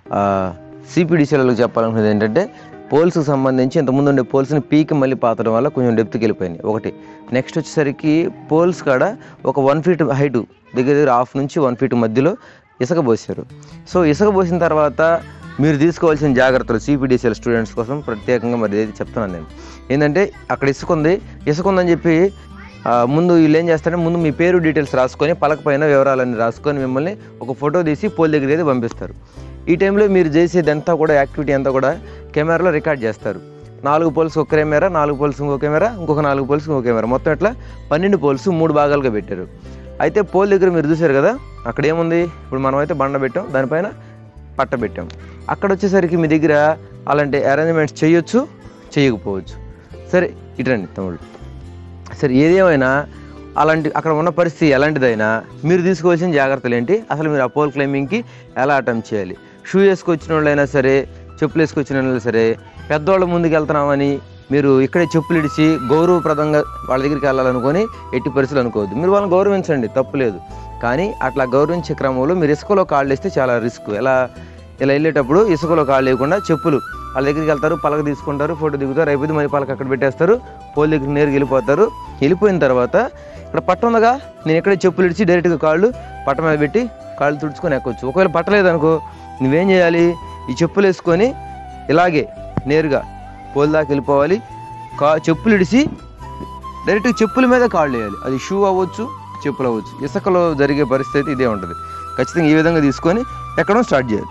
సిపిడిసిఎల్కి చెప్పాలనుకున్నది ఏంటంటే పోల్స్కి సంబంధించి ఇంతకుముందు ఉండే పోల్స్ని పీకి మళ్ళీ పాతడం వల్ల కొంచెం డెప్త్కి వెళ్ళిపోయినాయి ఒకటి నెక్స్ట్ వచ్చేసరికి పోల్స్ కాడ ఒక వన్ ఫీట్ హైట్ దగ్గర దగ్గర హాఫ్ నుంచి వన్ ఫీట్ మధ్యలో ఇసుక పోసారు సో ఇసుక పోసిన తర్వాత మీరు తీసుకోవాల్సిన జాగ్రత్తలు సిపిడిసిఎల్ స్టూడెంట్స్ కోసం ప్రత్యేకంగా మరి ఏది చెప్తున్నాను నేను ఏంటంటే అక్కడ ఇసుక ఉంది ఇసుక ఉందని చెప్పి ఆ, ముందు వీళ్ళు ఏం చేస్తారంటే ముందు మీ పేరు డీటెయిల్స్ రాసుకొని పలక పైన వివరాలన్నీ రాసుకొని మిమ్మల్ని ఒక ఫోటో తీసి పోల్ దగ్గర అయితే పంపిస్తారు ఈ టైంలో మీరు చేసేదంతా కూడా యాక్టివిటీ అంతా కూడా కెమెరాలో రికార్డ్ చేస్తారు నాలుగు పోల్స్ ఒక కెమెరా నాలుగు పోల్స్ ఇంకో కెమెరా ఇంకొక నాలుగు పోల్స్ ఇంకో కెమెరా మొత్తం ఇట్లా పన్నెండు పోల్స్ మూడు భాగాలుగా పెట్టారు అయితే పోల్ దగ్గర మీరు చూశారు కదా అక్కడ ఏముంది ఇప్పుడు మనం అయితే బండ పెట్టాం దానిపైన పట్ట పెట్టాం అక్కడ వచ్చేసరికి మీ దగ్గర అలాంటి అరేంజ్మెంట్స్ చేయొచ్చు చేయకపోవచ్చు సరే ఇటండి తమ్ముడు సరే ఏదేమైనా అలాంటి అక్కడ ఉన్న పరిస్థితి ఎలాంటిదైనా మీరు తీసుకోవాల్సిన జాగ్రత్తలు ఏంటి అసలు మీరు ఆ పోల్ క్లైంబింగ్కి ఎలా అటెంప్ట్ చేయాలి షూ వేసుకొచ్చిన వాళ్ళైనా సరే చెప్పులు వేసుకొచ్చిన వాళ్ళైనా సరే పెద్దవాళ్ళ ముందుకు వెళ్తున్నామని మీరు ఇక్కడే చెప్పులు ఇడిచి గౌరవప్రదంగా వాళ్ళ దగ్గరికి వెళ్ళాలనుకొని ఎట్టి పరిస్థితులు అనుకోవద్దు మీరు వాళ్ళని గౌరవించండి తప్పు లేదు కానీ అట్లా గౌరవించే క్రమంలో మీరు ఇసుకలో కాళ్ళు వేస్తే చాలా రిస్క్ ఎలా ఇలా వెళ్ళేటప్పుడు ఇసుకలో కాళ్ళు లేకుండా చెప్పులు వాళ్ళ దగ్గరికి వెళ్తారు పలక తీసుకుంటారు ఫోటో దిగుతారు అయిపోతే మరి పలక అక్కడ పెట్టేస్తారు పోల్ దగ్గరికి నేరుగా వెళ్ళిపోతారు వెళ్ళిపోయిన తర్వాత ఇక్కడ పట్ట ఉందగా నేను ఇక్కడే చెప్పులు ఇడిచి డైరెక్ట్గా కాళ్ళు పట్ట మీద పెట్టి కాళ్ళు తుడుచుకొని ఎక్కొచ్చు ఒకవేళ పట్టలేదనుకో నువ్వేం చేయాలి ఈ చెప్పులు వేసుకొని ఇలాగే నేరుగా పోల్ దాకా వెళ్ళిపోవాలి కా చెప్పులు ఇడిచి డైరెక్ట్గా చెప్పుల మీద కాళ్ళు వేయాలి అది షూ అవ్వచ్చు చెప్పులు అవ్వచ్చు ఇసుకలో జరిగే పరిస్థితి ఇదే ఉంటుంది ఖచ్చితంగా ఈ విధంగా తీసుకొని ఎక్కడం స్టార్ట్ చేయాలి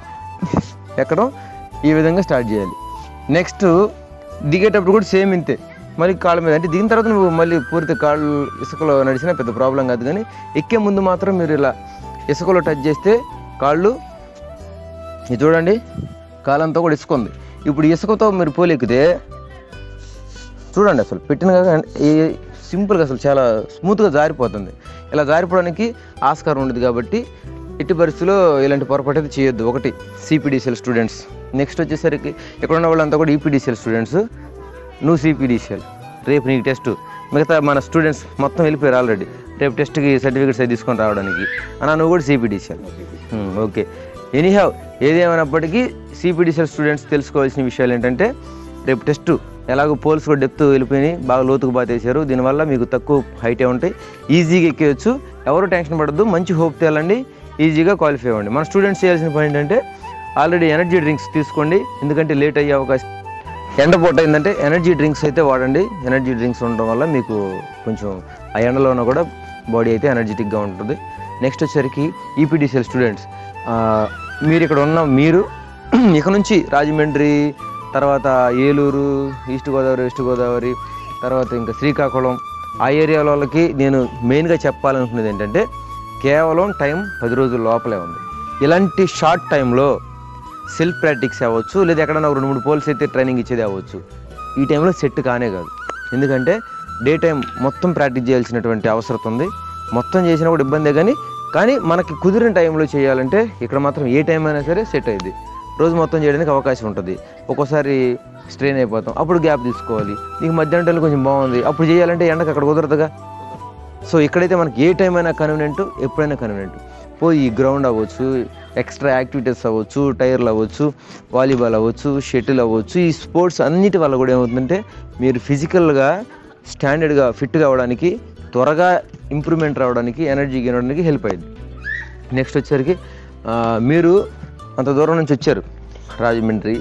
ఎక్కడం ఈ విధంగా స్టార్ట్ చేయాలి నెక్స్ట్ దిగేటప్పుడు కూడా సేమ్ ఇంతే మళ్ళీ కాళ్ళ మీద అంటే దిగిన తర్వాత నువ్వు మళ్ళీ పూర్తి కాళ్ళు ఇసుకలో నడిచినా పెద్ద ప్రాబ్లం కాదు కానీ ఎక్కే ముందు మాత్రం మీరు ఇలా ఇసుకలో టచ్ చేస్తే కాళ్ళు ఇది చూడండి కాలంతా కూడా ఇసుక ఉంది ఇప్పుడు ఇసుకతో మీరు పోలు ఎక్కితే చూడండి అసలు పెట్టిన కాక ఈ సింపుల్గా అసలు చాలా స్మూత్గా జారిపోతుంది ఇలా జారిపోవడానికి ఆస్కారం ఉండదు కాబట్టి ఎట్టి పరిస్థితుల్లో ఇలాంటి పొరపాటు అయితే చేయొద్దు ఒకటి సిపిడిసిఎల్ స్టూడెంట్స్ నెక్స్ట్ వచ్చేసరికి ఇక్కడ ఉన్న వాళ్ళంతా కూడా ఈపీడీసీఎల్ స్టూడెంట్స్ నువ్వు సిపిడిసిఎల్ రేపు నీకు టెస్ట్ మిగతా మన స్టూడెంట్స్ మొత్తం వెళ్ళిపోయారు ఆల్రెడీ రేపు టెస్ట్కి సర్టిఫికేట్స్ అవి తీసుకొని రావడానికి అన్నా నువ్వు కూడా సిపిడిసిఎల్ ఓకే ఎనీహావ్ ఏదేమైనప్పటికీ సిపిడిసిఎల్ స్టూడెంట్స్ తెలుసుకోవాల్సిన విషయాలు ఏంటంటే రేపు టెస్ట్ ఎలాగో పోల్స్ కూడా డెప్త్ వెళ్ళిపోయినాయి బాగా లోతుకు బాతేశారు దీనివల్ల మీకు తక్కువ హైటే ఉంటాయి ఈజీగా ఎక్కేయచ్చు ఎవరు టెన్షన్ పడద్దు మంచి హోప్ తేలండి ఈజీగా క్వాలిఫై అవ్వండి మన స్టూడెంట్స్ చేయాల్సిన పాయింట్ ఏంటంటే ఆల్రెడీ ఎనర్జీ డ్రింక్స్ తీసుకోండి ఎందుకంటే లేట్ అయ్యే అవకాశం ఎండపూట అయిందంటే ఎనర్జీ డ్రింక్స్ అయితే వాడండి ఎనర్జీ డ్రింక్స్ ఉండడం వల్ల మీకు కొంచెం ఆ ఎండలోన కూడా బాడీ అయితే ఎనర్జెటిక్గా ఉంటుంది నెక్స్ట్ వచ్చేసరికి ఈపీడీసీఎల్ స్టూడెంట్స్ మీరు ఇక్కడ ఉన్న మీరు ఇక నుంచి రాజమండ్రి తర్వాత ఏలూరు ఈస్ట్ గోదావరి వెస్ట్ గోదావరి తర్వాత ఇంకా శ్రీకాకుళం ఆ ఏరియా వాళ్ళకి నేను మెయిన్గా చెప్పాలనుకునేది ఏంటంటే కేవలం టైం పది రోజుల లోపలే ఉంది ఇలాంటి షార్ట్ టైంలో సెల్ఫ్ ప్రాక్టీస్ అవ్వచ్చు లేదా ఎక్కడైనా ఒక రెండు మూడు పోల్స్ అయితే ట్రైనింగ్ ఇచ్చేది అవ్వచ్చు ఈ టైంలో సెట్ కానే కాదు ఎందుకంటే డే టైం మొత్తం ప్రాక్టీస్ చేయాల్సినటువంటి అవసరం ఉంది మొత్తం చేసినా కూడా ఇబ్బందే కానీ కానీ మనకి కుదిరిన టైంలో చేయాలంటే ఇక్కడ మాత్రం ఏ టైం అయినా సరే సెట్ అయ్యింది రోజు మొత్తం చేయడానికి అవకాశం ఉంటుంది ఒక్కోసారి స్ట్రెయిన్ అయిపోతాం అప్పుడు గ్యాప్ తీసుకోవాలి నీకు మధ్యాహ్నం టైంలో కొంచెం బాగుంది అప్పుడు చేయాలంటే ఎండకు అక్కడ కుదరదుగా సో ఇక్కడైతే మనకి ఏ టైం అయినా కన్వీనియంట్ ఎప్పుడైనా కన్వీనియంట్ పోయి ఈ గ్రౌండ్ అవ్వచ్చు ఎక్స్ట్రా యాక్టివిటీస్ అవ్వచ్చు టైర్లు అవ్వచ్చు వాలీబాల్ అవ్వచ్చు షటిల్ అవ్వచ్చు ఈ స్పోర్ట్స్ అన్నిటి వల్ల కూడా ఏమవుతుందంటే మీరు ఫిజికల్గా స్టాండర్డ్గా ఫిట్గా అవ్వడానికి త్వరగా ఇంప్రూవ్మెంట్ రావడానికి ఎనర్జీ గెయిన్ అవడానికి హెల్ప్ అయ్యింది నెక్స్ట్ వచ్చేసరికి ఆ, మీరు అంత దూరం నుంచి వచ్చారు రాజమండ్రి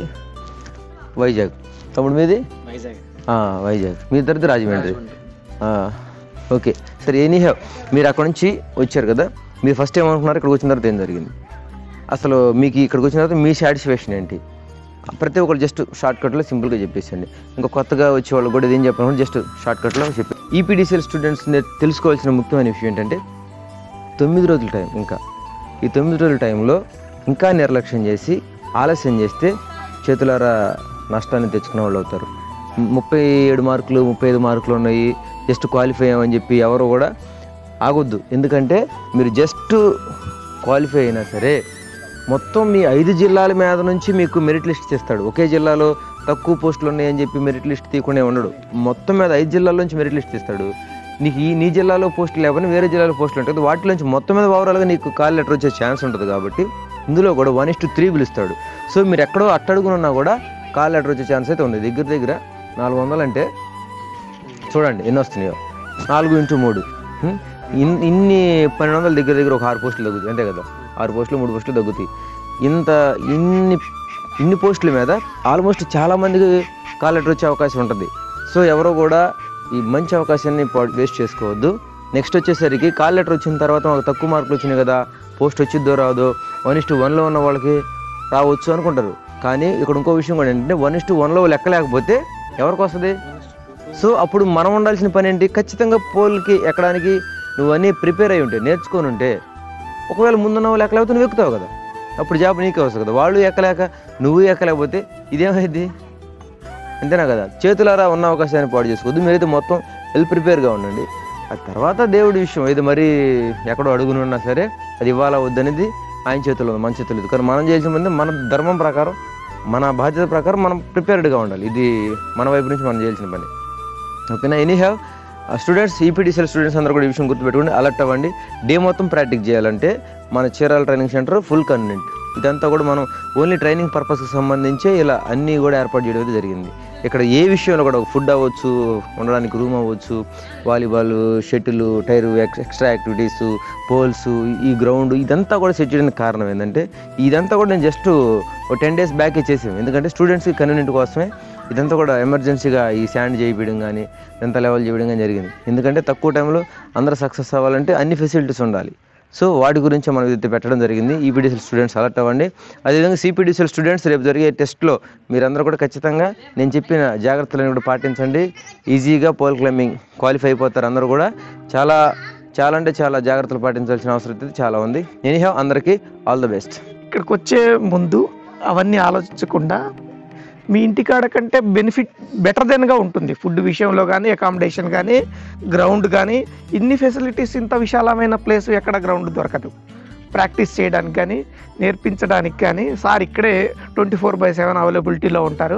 వైజాగ్ తమ్ముడు మీది వైజాగ్ ఆ, వైజాగ్ మీ ఇద్దరిది రాజమండ్రి ఆ, ఓకే సరే ఎనీ హ్యావ్ మీరు అక్కడ నుంచి వచ్చారు కదా మీరు ఫస్ట్ ఏమనుకున్నారు ఇక్కడికి వచ్చిన తర్వాత ఏం జరిగింది అసలు మీకు ఇక్కడికి వచ్చిన తర్వాత మీ సాటిస్ఫాక్షన్ ఏంటి ప్రతి ఒక్కరు జస్ట్ షార్ట్ కట్లో సింపుల్గా చెప్పేసండి ఇంకా కొత్తగా వచ్చే వాళ్ళు కూడా ఏం చెప్పాను జస్ట్ షార్ట్ కట్లో చెప్పి ఈపీడీసీఎల్ స్టూడెంట్స్ తెలుసుకోవాల్సిన ముఖ్యమైన విషయం ఏంటంటే తొమ్మిది రోజుల టైం ఇంకా ఈ తొమ్మిది రోజుల టైంలో ఇంకా నిర్లక్ష్యం చేసి ఆలస్యం చేస్తే చేతులారా నష్టాన్ని తెచ్చుకునే వాళ్ళు అవుతారు ము- ముప్పై ఏడు మార్కులు ముప్పై ఐదు మార్కులు ఉన్నాయి జస్ట్ క్వాలిఫై అయ్యామని చెప్పి ఎవరు కూడా ఆగొద్దు ఎందుకంటే మీరు జస్ట్ క్వాలిఫై అయినా సరే మొత్తం మీ ఐదు జిల్లాల మీద నుంచి మీకు మెరిట్ లిస్ట్ చేస్తాడు ఒకే జిల్లాలో తక్కువ పోస్టులు ఉన్నాయని చెప్పి మెరిట్ లిస్ట్ తీయకుండా ఉండడు మొత్తం మీద ఐదు జిల్లాల నుంచి మెరిట్ లిస్ట్ ఇస్తాడు నీకు ఈ నీ జిల్లాలో పోస్టులు లేకపోయినా వేరే జిల్లాలో పోస్టులు ఉంటుంది వాటిలోంచి మొత్తం మీద ఓవరాల్గా నీకు కాల్ లెటర్ వచ్చే ఛాన్స్ ఉంటుంది కాబట్టి ఇందులో కూడా వన్ ఇస్ టు త్రీ పిలుస్తాడు సో మీరు ఎక్కడో అట్టడుగునున్నా కూడా కాల్ లెటర్ వచ్చే ఛాన్స్ అయితే ఉంది దగ్గర దగ్గర నాలుగు వందలు అంటే చూడండి ఎన్ని వస్తున్నాయో నాలుగు ఇంటూ మూడు హ్మ్? ఇన్ ఇన్ని పన్నెండు వందల దగ్గర దగ్గర ఒక ఆరు పోస్టులు తగ్గుతాయి అంతే కదా ఆరు పోస్టులు మూడు పోస్టులు తగ్గుతాయి ఇంత ఇన్ని ఇన్ని పోస్టుల మీద ఆల్మోస్ట్ చాలా మందికి కాల్ లెటర్ వచ్చే అవకాశం ఉంటుంది సో ఎవరో కూడా ఈ మంచి అవకాశాన్ని వేస్ట్ చేసుకోవద్దు నెక్స్ట్ వచ్చేసరికి కాల్ లెటర్ వచ్చిన తర్వాత మాకు తక్కువ మార్కులు వచ్చినాయి కదా పోస్ట్ వచ్చిద్దో రాదో వన్ ఇస్ టు వన్లో ఉన్న వాళ్ళకి రావచ్చు అనుకుంటారు కానీ ఇక్కడ ఇంకో విషయం కూడా ఏంటంటే వన్ ఇస్ టు వన్లో లెక్క లేకపోతే ఎవరికి వస్తుంది సో అప్పుడు మనం ఉండాల్సిన పని ఏంటి ఖచ్చితంగా పోల్కి ఎక్కడానికి నువ్వు అన్నీ ప్రిపేర్ అయి ఉంటే నేర్చుకొని ఉంటే ఒకవేళ ముందున్న వాళ్ళు ఎక్కలేకపోతే నువ్వు ఎక్కుతావు కదా అప్పుడు జాబ్ నీకే వస్తుంది కదా వాళ్ళు ఎక్కలేక నువ్వు ఎక్కలేకపోతే ఇదేమైంది అంతేనా కదా చేతులారా ఉన్న అవకాశాన్ని పాడు చేసుకోవద్దు మీరైతే మొత్తం వెల్ ప్రిపేర్గా ఉండండి ఆ తర్వాత దేవుడి విషయం ఇది మరీ ఎక్కడో అడుగునున్నా సరే అది ఇవ్వాలా వద్దనేది ఆయన చేతుల్లో ఉంది మన చేతుల్లో లేదు కానీ మనం చేసిన పని మన ధర్మం ప్రకారం మన బాధ్యత ప్రకారం మనం ప్రిపేర్డ్గా ఉండాలి ఇది మన వైపు నుంచి మనం చేయాల్సిన పని ఓకేనా any have students EPDCL students అందరూ కూడా ఈ విషయం గుర్తుపెట్టుకోండి అలర్ట్ అవ్వండి డే మొత్తం ప్రాక్టీస్ చేయాలంటే మన Chirala training centre full convent ఇదంతా కూడా మనం ఓన్లీ ట్రైనింగ్ పర్పస్కి సంబంధించే ఇలా అన్నీ కూడా ఏర్పాటు చేయడం అయితే జరిగింది ఇక్కడ ఏ విషయంలో కూడా ఫుడ్ అవ్వచ్చు ఉండడానికి రూమ్ అవ్వచ్చు volleyball shuttle tyre extra activities poles ఈ గ్రౌండ్ ఇదంతా కూడా సెట్ చేయడానికి కారణం ఏంటంటే ఇదంతా కూడా నేను జస్ట్ ఒక టెన్ డేస్ బ్యాక్ చేసాను ఎందుకంటే స్టూడెంట్స్కి కన్వీనియంట్ కోసమే ఇదంతా కూడా ఎమర్జెన్సీగా ఈ శాండ్ చేయించడం కానీ ఇదంతా లెవెల్ చేయడం కానీ జరిగింది ఎందుకంటే తక్కువ టైంలో అందరూ సక్సెస్ అవ్వాలంటే అన్ని ఫెసిలిటీస్ ఉండాలి సో వాటి గురించి మనం ఇది పెట్టడం జరిగింది ఈపీడీసీఎల్ స్టూడెంట్స్ అలర్ట్ అవ్వండి అదేవిధంగా సిపిడిసిఎల్ స్టూడెంట్స్ రేపు జరిగే టెస్ట్లో మీరందరూ కూడా ఖచ్చితంగా నేను చెప్పిన జాగ్రత్తలను కూడా పాటించండి ఈజీగా పోల్ క్లైంబింగ్ క్వాలిఫై అయిపోతారు అందరూ కూడా చాలా చాలా అంటే చాలా జాగ్రత్తలు పాటించాల్సిన అవసరం అయితే చాలా ఉంది ఎనీహౌ అందరికీ ఆల్ ద బెస్ట్ ఇక్కడికి వచ్చే ముందు అవన్నీ ఆలోచించకుండా మీ ఇంటికాడ కంటే బెనిఫిట్ బెటర్ దెన్గా ఉంటుంది ఫుడ్ విషయంలో కానీ అకామిడేషన్ కానీ గ్రౌండ్ కానీ ఇన్ని ఫెసిలిటీస్ ఇంత విశాలమైన ప్లేస్ ఎక్కడ గ్రౌండ్ దొరకదు ప్రాక్టీస్ చేయడానికి కానీ నేర్పించడానికి కానీ సార్ ఇక్కడే ట్వంటీ ఫోర్ బై సెవెన్ అవైలబిలిటీలో ఉంటారు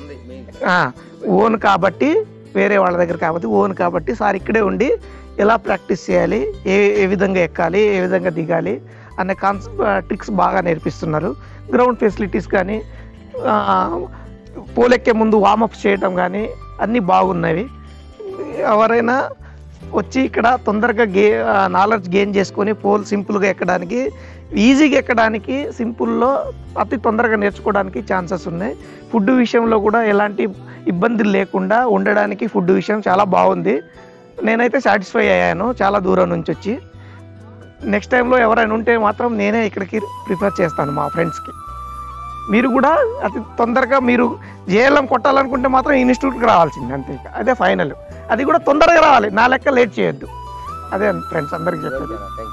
ఓన్ కాబట్టి వేరే వాళ్ళ దగ్గర కాబట్టి ఓన్ కాబట్టి సార్ ఇక్కడే ఉండి ఎలా ప్రాక్టీస్ చేయాలి ఏ ఏ విధంగా ఎక్కాలి ఏ విధంగా దిగాలి అనే కాన్సెప్ట్ ట్రిక్స్ బాగా నేర్పిస్తున్నారు గ్రౌండ్ ఫెసిలిటీస్ కానీ ఆ, పోలెక్కే ముందు వామప్ చేయటం కానీ అన్నీ బాగున్నవి ఎవరైనా వచ్చి ఇక్కడ తొందరగా గే నాలెడ్జ్ గెయిన్ చేసుకొని పోల్ సింపుల్గా ఎక్కడానికి ఈజీగా ఎక్కడానికి సింపుల్లో అతి తొందరగా నేర్చుకోవడానికి ఛాన్సెస్ ఉన్నాయి ఫుడ్ విషయంలో కూడా ఎలాంటి ఇబ్బందులు లేకుండా ఉండడానికి ఫుడ్ విషయం చాలా బాగుంది నేనైతే సాటిస్ఫై అయ్యాను చాలా దూరం నుంచి వచ్చి నెక్స్ట్ టైంలో ఎవరైనా ఉంటే మాత్రం నేనే ఇక్కడికి ప్రిఫర్ చేస్తాను మా ఫ్రెండ్స్కి మీరు కూడా అతి తొందరగా మీరు జేఎల్ఎం కొట్టాలనుకుంటే మాత్రం ఇన్స్టిట్యూట్కి రావాల్సింది అంతే ఇక. అదే ఫైనల్ అది కూడా తొందరగా రావాలి నా లెక్క లేట్ చేయొద్దు అదే ఫ్రెండ్స్ అందరికి చెప్పేది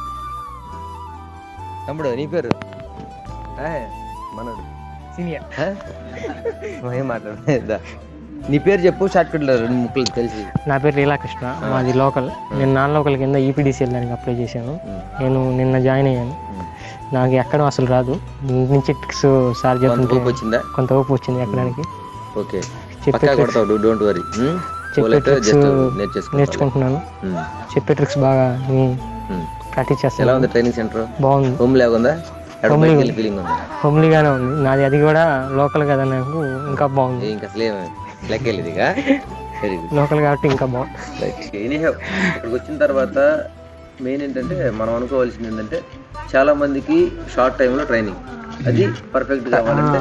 తమ్ముడు నీ పేరు ఏ, మనడు సీనియర్ హ? ఏం మాట్లాడదా నీ పేరు చెప్పు షార్ట్ కట్లో రెండు ముక్కలు తెలిసి నా పేరు లీలాకృష్ణ మాది లోకల్ నేను నాన్ లోకల్ కింద ఈపీడీసీఎల్ దానికి అప్లై చేశాను నేను నిన్న జాయిన్ అయ్యాను నాకు ఎక్కడం అసలు రాదు ఇంటి నుంచి ట్రిక్స్ సార్ కొంత చెప్తుంటే ఊపు వచ్చిందా కొంత ఊపు వచ్చింది ఎక్కడానికి ఓకే చెప్పే పక్కా tricks కొడతావు డోంట్ వరీ చెప్పే ట్రిక్స్ జస్ట్ నేర్చేసుకో నేర్చుకుంటున్నాను చెప్పే ట్రిక్స్ బాగా ప్రాక్టీస్ ఎలా చేస్తాను ఉంది ట్రైనింగ్ సెంటర్ బాగుంది హోమ్ లేకుందా Homely ఎక్కడ ఉంది. ఫీలింగ్ ఉందా హోమ్లీగానే ఉంది నాది అది కూడా లోకల్ కదా నాకు ఇంకా బాగుంది ఇంకా అసలు ఏమి లెక్కలేదు ఇక వెరీ గుడ్ లోకల్ కాబట్టి ఇంకా బాగుంది రైట్ ఎనీహౌ ఇక్కడికి వచ్చిన తర్వాత మెయిన్ ఏంటంటే మనం అనుకోవాల్సింది ఏంటంటే చాలా మందికి షార్ట్ టైంలో ట్రైనింగ్ అది పర్ఫెక్ట్ కావాలంటే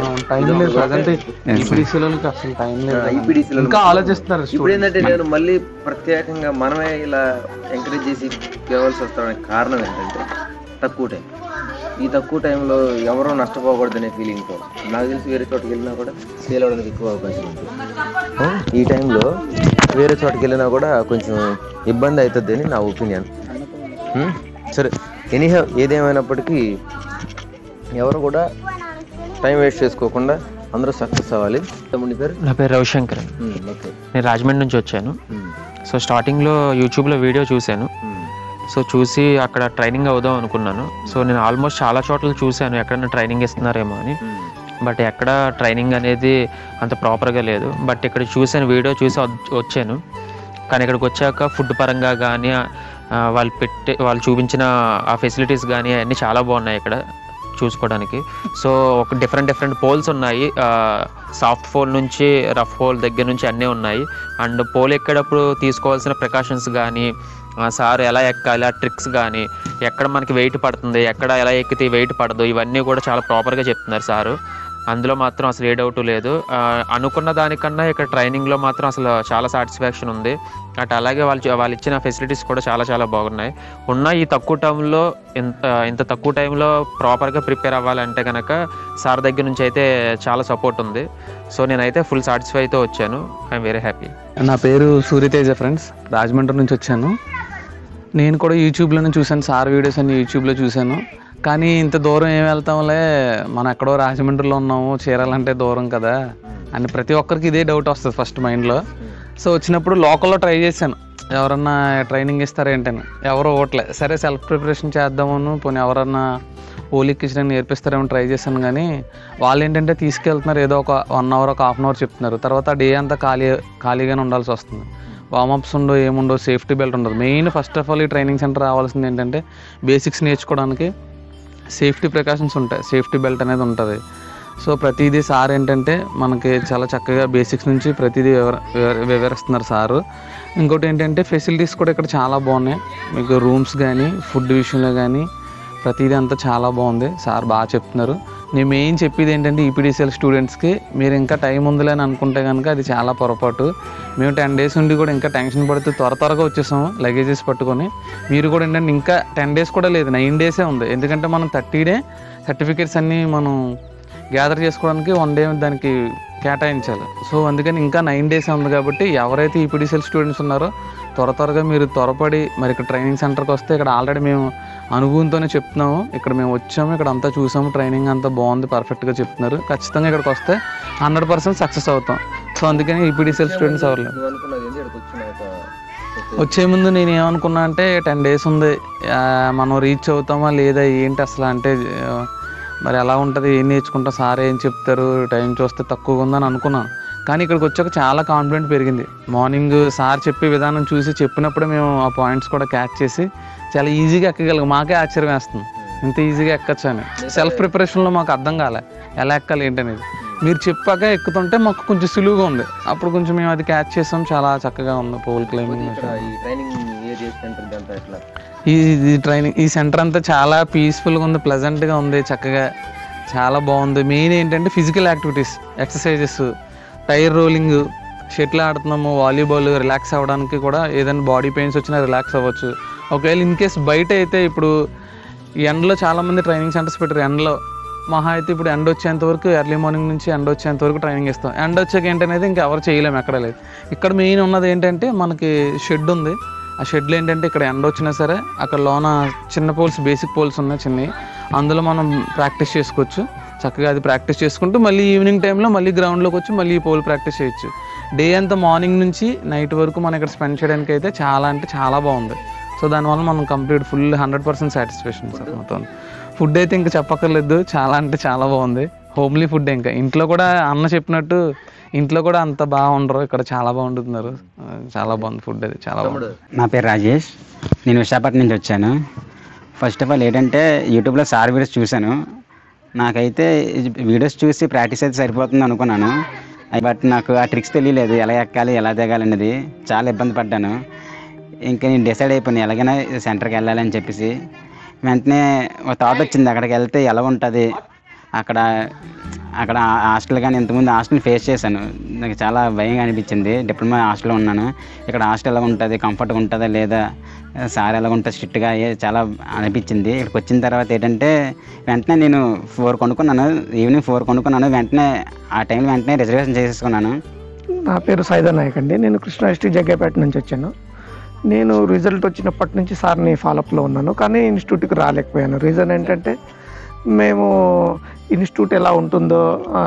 IPDC లో ఇంకా ఆలోచిస్తున్నారు ఇప్పుడు ఏంటంటే నేను మళ్ళీ ప్రత్యేకంగా మనమే ఇలా ఎంకరేజ్ చేసి కేవలసి వస్తామనే కారణం ఏంటంటే తక్కువ టైం ఈ తక్కువ టైంలో ఎవరో నష్టపోకూడదనే ఫీలింగ్తో నాకు తెలిసి వేరే చోటుకి వెళ్ళినా కూడా ఫెయిల్ అవడానికి ఎక్కువ అవకాశం ఉంటుంది ఆ, ఈ టైంలో వేరే చోటుకి వెళ్ళినా కూడా కొంచెం ఇబ్బంది అవుతుంది అని నా ఒపీనియన్ సరే ఎనీహౌ ఏదేమైనప్పటికీ ఎవరు కూడా టైం వేస్ట్ చేసుకోకుండా అందరూ సక్సెస్ అవ్వాలి తమ్ముడి పేరు నా పేరు రవిశంకర్ ఓకే నేను రాజమండ్రి నుంచి వచ్చాను సో స్టార్టింగ్లో యూట్యూబ్లో వీడియో చూశాను సో చూసి అక్కడ ట్రైనింగ్ అవుదాం అనుకున్నాను సో నేను ఆల్మోస్ట్ చాలా చోట్ల చూశాను ఎక్కడైనా ట్రైనింగ్ ఇస్తున్నారేమో అని బట్ ఎక్కడ ట్రైనింగ్ అనేది అంత ప్రాపర్గా లేదు బట్ ఇక్కడ చూసాను వీడియో చూసి వచ్- వచ్చాను కానీ ఇక్కడికి వచ్చాక ఫుడ్ పరంగా కానీ వాళ్ళు పెట్టే వాళ్ళు చూపించిన ఆ ఫెసిలిటీస్ కానీ అన్నీ చాలా బాగున్నాయి ఇక్కడ చూసుకోవడానికి సో ఒక డిఫరెంట్ డిఫరెంట్ పోల్స్ ఉన్నాయి సాఫ్ట్ పోల్ నుంచి రఫ్ పోల్ దగ్గర నుంచి అన్నీ ఉన్నాయి అండ్ పోల్ ఎక్కేటప్పుడు తీసుకోవాల్సిన ప్రికాషన్స్ కానీ సార్ ఎలా ఎక్కాలి ఆ ట్రిక్స్ కానీ ఎక్కడ మనకి వెయిట్ పడుతుంది ఎక్కడ ఎలా ఎక్కితే వెయిట్ పడదు ఇవన్నీ కూడా చాలా ప్రాపర్గా చెప్తున్నారు సారు అందులో మాత్రం అసలు ఏ డౌట్ లేదు ఆ, అనుకున్న దానికన్నా ఇక్కడ ట్రైనింగ్లో మాత్రం అసలు చాలా సాటిస్ఫాక్షన్ ఉంది అటు అలాగే వాళ్ళు వాళ్ళు ఇచ్చిన ఫెసిలిటీస్ కూడా చాలా చాలా బాగున్నాయి ఉన్న ఈ తక్కువ టైంలో ఇంత ఇంత తక్కువ టైంలో ప్రాపర్గా ప్రిపేర్ అవ్వాలంటే కనుక సార్ దగ్గర నుంచి అయితే చాలా సపోర్ట్ ఉంది సో నేనైతే ఫుల్ సాటిస్ఫై అయితే వచ్చాను ఐఎమ్ వెరీ హ్యాపీ నా పేరు సూర్యతేజ ఫ్రెండ్స్ రాజమండ్రి నుంచి వచ్చాను నేను కూడా యూట్యూబ్లోనే చూశాను సార్ వీడియోస్ అన్ని యూట్యూబ్లో చూశాను కానీ ఇంత దూరం ఏం వెళ్తాంలే మనం ఎక్కడో రాజమండ్రిలో ఉన్నాము చీరాలంటే దూరం కదా అని ప్రతి ఒక్కరికి ఇదే డౌట్ వస్తుంది ఫస్ట్ మైండ్లో సో వచ్చినప్పుడు లోకల్లో ట్రై చేశాను ఎవరన్నా ట్రైనింగ్ ఇస్తారేంటని ఎవరో ఓట్లే సరే సెల్ఫ్ ప్రిపరేషన్ చేద్దామను పోనీ ఎవరన్నా ఓలిక్ కిచెన్ నేర్పిస్తారేమో ట్రై చేశాను కానీ వాళ్ళు ఏంటంటే తీసుకెళ్తున్నారు ఏదో ఒక వన్ అవర్ ఒక హాఫ్ అన్ అవర్ చెప్తున్నారు తర్వాత డే అంతా ఖాళీ ఖాళీగానే ఉండాల్సి వస్తుంది వామప్స్ ఉండవు ఏముండవు సేఫ్టీ బెల్ట్ ఉండదు మెయిన్ ఫస్ట్ ఆఫ్ ఆల్ ఈ ట్రైనింగ్ సెంటర్ రావాల్సింది ఏంటంటే బేసిక్స్ నేర్చుకోవడానికి సేఫ్టీ ప్రికాషన్స్ ఉంటాయి సేఫ్టీ బెల్ట్ అనేది ఉంటుంది సో ప్రతిదీ సార్ ఏంటంటే మనకి చాలా చక్కగా బేసిక్స్ నుంచి ప్రతిదీ వివర వివర- వివరిస్తున్నారు సారు ఇంకోటి ఏంటంటే ఫెసిలిటీస్ కూడా ఇక్కడ చాలా బాగున్నాయి మీకు రూమ్స్ కానీ ఫుడ్ విషయంలో కానీ ప్రతిదీ అంతా చాలా బాగుంది సార్ బాగా చెప్తున్నారు నేను మెయిన్ చెప్పేది ఏంటంటే ఈపీడీసీఎల్ స్టూడెంట్స్కి మీరు ఇంకా టైం ఉందిలే అని అనుకుంటే కనుక అది చాలా పొరపాటు మేము టెన్ డేస్ ఉండి కూడా ఇంకా టెన్షన్ పడుతూ త్వర త్వరగా వచ్చేసాము లగేజెస్ పట్టుకొని మీరు కూడా ఏంటంటే ఇంకా టెన్ డేస్ కూడా లేదు నైన్ డేసే ఉంది ఎందుకంటే మనం థర్టీ డే సర్టిఫికేట్స్ అన్నీ మనం గ్యాదర్ చేసుకోవడానికి వన్ డే దానికి కేటాయించాలి సో అందుకని ఇంకా నైన్ డేస్ ఉంది కాబట్టి ఎవరైతే ఈపీడీసీఎల్ స్టూడెంట్స్ ఉన్నారో త్వర త్వరగా మీరు త్వరపడి మరి ఇక్కడ ట్రైనింగ్ సెంటర్కి వస్తే ఇక్కడ ఆల్రెడీ మేము అనుభవంతోనే చెప్తున్నాము ఇక్కడ మేము వచ్చాము ఇక్కడ అంతా చూసాము ట్రైనింగ్ అంతా బాగుంది పర్ఫెక్ట్గా చెప్తున్నారు ఖచ్చితంగా ఇక్కడికి వస్తే హండ్రెడ్ పర్సెంట్ సక్సెస్ అవుతాం సో అందుకని ఈపీడీసీఎల్ స్టూడెంట్స్ ఎవరు నువ్వు అనుకున్నది ఏంటి ఇక్కడికి వచ్చినాక వచ్చే ముందు నేను ఏమనుకున్నా అంటే టెన్ డేస్ ఉంది ఆ, మనం రీచ్ అవుతామా లేదా ఏంటి అసలు అంటే ఆ, మరి ఎలా ఉంటుంది ఏం నేర్చుకుంటా సార్ ఏం చెప్తారు టైం చూస్తే తక్కువగా ఉందని అనుకున్నాను కానీ ఇక్కడికి వచ్చాక చాలా కాన్ఫిడెంట్ పెరిగింది మార్నింగ్ సార్ చెప్పే విధానం చూసి చెప్పినప్పుడే మేము ఆ పాయింట్స్ కూడా క్యాచ్ చేసి చాలా ఈజీగా ఎక్కగలిగాం మాకే ఆశ్చర్యం వేస్తుంది ఇంత ఈజీగా ఎక్కచ్చు అని సెల్ఫ్ ప్రిపరేషన్లో మాకు అర్థం కాలే ఎలా ఎక్కాలి ఏంటనేది మీరు చెప్పాక ఎక్కుతుంటే మాకు కొంచెం సులువుగా ఉంది అప్పుడు కొంచెం మేము అది క్యాచ్ చేసాం చాలా చక్కగా ఉంది పోల్ క్లైంబింగ్ ఇక్కడ ఈ ట్రైనింగ్ ఏరియా సెంటర్ ఇదంతా ఎట్లా ఈ ఈ ట్రైనింగ్ ఈ సెంటర్ అంతా చాలా పీస్ఫుల్గా ఉంది ప్లెజెంట్గా ఉంది చక్కగా చాలా బాగుంది మెయిన్ ఏంటంటే physical activities exercises tyre rolling shuttle ఆడుతున్నాము వాలీబాల్ రిలాక్స్ అవ్వడానికి కూడా ఏదైనా బాడీ పెయిన్స్ వచ్చినా రిలాక్స్ అవ్వచ్చు ఒకవేళ ఇన్ కేస్ బయట అయితే ఇప్పుడు ఈ ఎండలో చాలామంది ట్రైనింగ్ సెంటర్స్ పెట్టారు ఎండలో మహా అయితే ఇప్పుడు ఎండ వచ్చేంత వరకు ఎర్లీ మార్నింగ్ నుంచి ఎండ వచ్చేంత వరకు ట్రైనింగ్ ఇస్తాం ఎండ వచ్చాక ఏంటనేది ఇంకా ఎవరు చేయలేము ఎక్కడ లేదు ఇక్కడ మెయిన్ ఉన్నది ఏంటంటే మనకి షెడ్ ఉంది ఆ షెడ్లో ఏంటంటే ఇక్కడ ఎండ వచ్చినా సరే అక్కడ లోన చిన్న పోల్స్ బేసిక్ పోల్స్ ఉన్నాయి చిన్నవి అందులో మనం ప్రాక్టీస్ చేసుకోవచ్చు చక్కగా అది ప్రాక్టీస్ చేసుకుంటూ మళ్ళీ ఈవినింగ్ టైంలో మళ్ళీ గ్రౌండ్లోకి వచ్చి మళ్ళీ ఈ పోల్ ప్రాక్టీస్ చేయొచ్చు డే అంతా మార్నింగ్ నుంచి నైట్ వరకు మనం ఇక్కడ స్పెండ్ చేయడానికి అయితే చాలా అంటే చాలా బాగుంది సో దానివల్ల మనం complete full hundred percent satisfaction sir మొత్తం ఫుడ్ అయితే ఇంకా చెప్పక్కర్లేదు చాలా అంటే చాలా బాగుంది హోమ్లీ ఫుడ్ ఇంకా ఇంట్లో కూడా అన్న చెప్పినట్టు ఇంట్లో కూడా అంత బాగా ఉండరు ఇక్కడ చాలా బాగుంటున్నారు ఆ, చాలా బాగుంది ఫుడ్ అది చాలా బాగుంది నా పేరు రాజేష్ నేను విశాఖపట్నం నుంచి వచ్చాను ఫస్ట్ ఆఫ్ ఆల్ ఏంటంటే యూట్యూబ్లో సార్ వీడియోస్ చూశాను నాకైతే ఈ వీడియోస్ చూసి ప్రాక్టీస్ అయితే సరిపోతుంది అనుకున్నాను బట్ నాకు ఆ ట్రిక్స్ తెలియలేదు ఎలా ఎక్కాలి ఎలా దిగాలి అనేది చాలా ఇబ్బంది పడ్డాను ఇంకా నేను డిసైడ్ అయిపోయాను ఎలాగైనా సెంటర్కి వెళ్ళాలని చెప్పేసి వెంటనే ఒక థాట్ వచ్చింది అక్కడికి వెళ్తే ఎలా ఉంటుంది అక్కడ అక్కడ హాస్టల్ కానీ ఇంతకుముందు హాస్టల్ ఫేస్ చేశాను నాకు చాలా భయంగా అనిపించింది డిప్లొమా హాస్టల్లో ఉన్నాను ఇక్కడ హాస్టల్ ఎలా ఉంటుంది కంఫర్ట్గా ఉంటుందా లేదా సార్ ఎలా ఉంటుంది స్ట్రిక్ట్గా చాలా అనిపించింది ఇక్కడికి వచ్చిన తర్వాత ఏంటంటే వెంటనే నేను ఫోర్ కొనుక్కున్నాను ఈవినింగ్ ఫోర్ కొనుక్కున్నాను వెంటనే ఆ టైంలో వెంటనే రిజర్వేషన్ చేసేసుకున్నాను నా పేరు సైదా నాయక్ అండి నేను కృష్ణా డిస్ట్రిక్ట్ జగ్గేపేట నుంచి వచ్చాను నేను రిజల్ట్ వచ్చినప్పటి నుంచి సార్ని ఫాలోఅప్లో ఉన్నాను కానీ ఇన్స్టిట్యూట్కి రాలేకపోయాను రీజన్ ఏంటంటే మేము ఇన్స్టిట్యూట్ ఎలా ఉంటుందో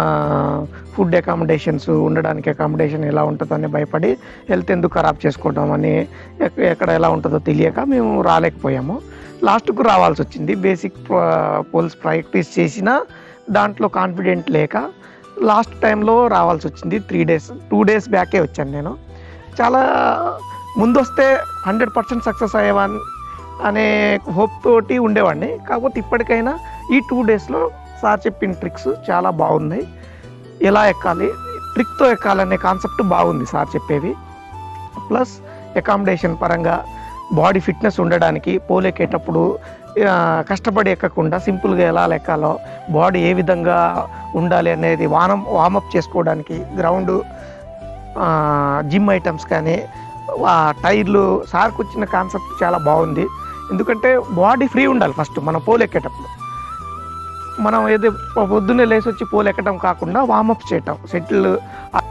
ఫుడ్ అకామిడేషన్స్ ఉండడానికి అకామిడేషన్ ఎలా ఉంటుందో అని భయపడి హెల్త్ ఎందుకు ఖరాబ్ చేసుకోవడం అని ఎక్- ఎక్కడ ఎలా ఉంటుందో తెలియక మేము రాలేకపోయాము లాస్ట్కు రావాల్సి వచ్చింది బేసిక్ పోల్స్ ప్రాక్టీస్ చేసినా దాంట్లో కాన్ఫిడెంట్ లేక లాస్ట్ టైంలో రావాల్సి వచ్చింది త్రీ డేస్ టూ డేస్ బ్యాకే వచ్చాను నేను చాలా ముందు వస్తే హండ్రెడ్ పర్సెంట్ సక్సెస్ అయ్యేవాడిని అనే హోప్ తోటి ఉండేవాడిని కాకపోతే ఇప్పటికైనా ఈ టూ డేస్లో సార్ చెప్పిన ట్రిక్స్ చాలా బాగున్నాయి ఎలా ఎక్కాలి ట్రిక్తో ఎక్కాలనే కాన్సెప్ట్ బాగుంది సార్ చెప్పేవి ప్లస్ అకామిడేషన్ పరంగా బాడీ ఫిట్నెస్ ఉండడానికి పోలెక్కేటప్పుడు ఆ, కష్టపడి ఎక్కకుండా సింపుల్గా ఎలా ఎక్కాలో బాడీ ఏ విధంగా ఉండాలి అనేది వానం వామప్ చేసుకోవడానికి గ్రౌండ్ జిమ్ ఐటమ్స్ కానీ ఆ టైర్లు సార్కి వచ్చిన కాన్సెప్ట్ చాలా బాగుంది ఎందుకంటే బాడీ ఫ్రీ ఉండాలి ఫస్ట్ మనం పోలు ఎక్కేటప్పుడు మనం ఏదో పొద్దున్నే లేసి వచ్చి పోలు ఎక్కడం కాకుండా వామప్ చేయటం సెటిల్